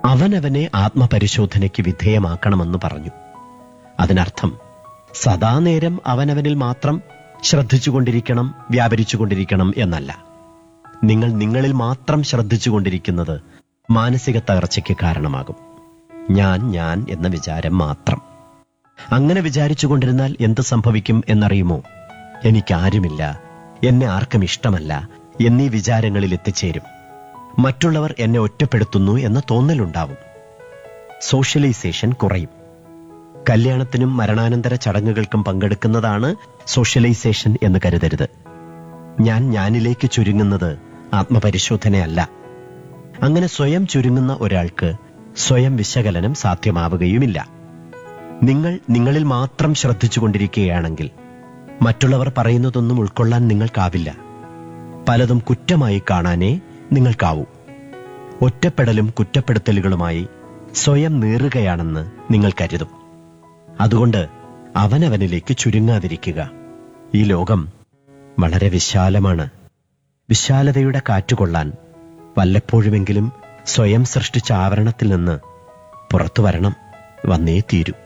അവനവനെ ആത്മപരിശോധനയ്ക്ക് വിധേയമാക്കണമെന്ന് പറഞ്ഞു അതിനർത്ഥം സദാനേരം അവനവനിൽ മാത്രം ശ്രദ്ധിച്ചുകൊണ്ടിരിക്കണം വ്യാപരിച്ചുകൊണ്ടിരിക്കണം എന്നല്ല നിങ്ങൾ നിങ്ങളിൽ മാത്രം ശ്രദ്ധിച്ചുകൊണ്ടിരിക്കുന്നത് മാനസിക തകർച്ചയ്ക്ക് കാരണമാകും ഞാൻ ഞാൻ എന്ന വിചാരം മാത്രം അങ്ങനെ വിചാരിച്ചുകൊണ്ടിരുന്നാൽ എന്ത് സംഭവിക്കും എന്നറിയുമോ എനിക്കാരുമില്ല എന്നെ ആർക്കും ഇഷ്ടമല്ല എന്നീ വിചാരങ്ങളിൽ എത്തിച്ചേരും മറ്റുള്ളവർ എന്നെ ഒറ്റപ്പെടുത്തുന്നു എന്ന തോന്നലുണ്ടാവും സോഷ്യലൈസേഷൻ കുറയും കല്യാണത്തിനും മരണാനന്തര ചടങ്ങുകൾക്കും പങ്കെടുക്കുന്നതാണ് സോഷ്യലൈസേഷൻ എന്ന് കരുതരുത് ഞാൻ ഞാനിലേക്ക് ചുരുങ്ങുന്നത് ആത്മപരിശോധനയല്ല അങ്ങനെ സ്വയം ചുരുങ്ങുന്ന ഒരാൾക്ക് സ്വയം വിശകലനം സാധ്യമാവുകയുമില്ല നിങ്ങൾ നിങ്ങളിൽ മാത്രം ശ്രദ്ധിച്ചുകൊണ്ടിരിക്കുകയാണെങ്കിൽ മറ്റുള്ളവർ പറയുന്നതൊന്നും ഉൾക്കൊള്ളാൻ നിങ്ങൾക്കാവില്ല പലതും കുറ്റമായി കാണാനേ നിങ്ങൾക്കാവൂ ഒറ്റപ്പെടലും കുറ്റപ്പെടുത്തലുകളുമായി സ്വയം നീറുകയാണെന്ന് നിങ്ങൾ കരുതും അതുകൊണ്ട് അവനവനിലേക്ക് ചുരുങ്ങാതിരിക്കുക ഈ ലോകം വളരെ വിശാലമാണ് വിശാലതയുടെ കാറ്റുകൊള്ളാൻ വല്ലപ്പോഴുമെങ്കിലും സ്വയം സൃഷ്ടിച്ച ആവരണത്തിൽ നിന്ന് പുറത്തു വരണം വന്നേ തീരൂ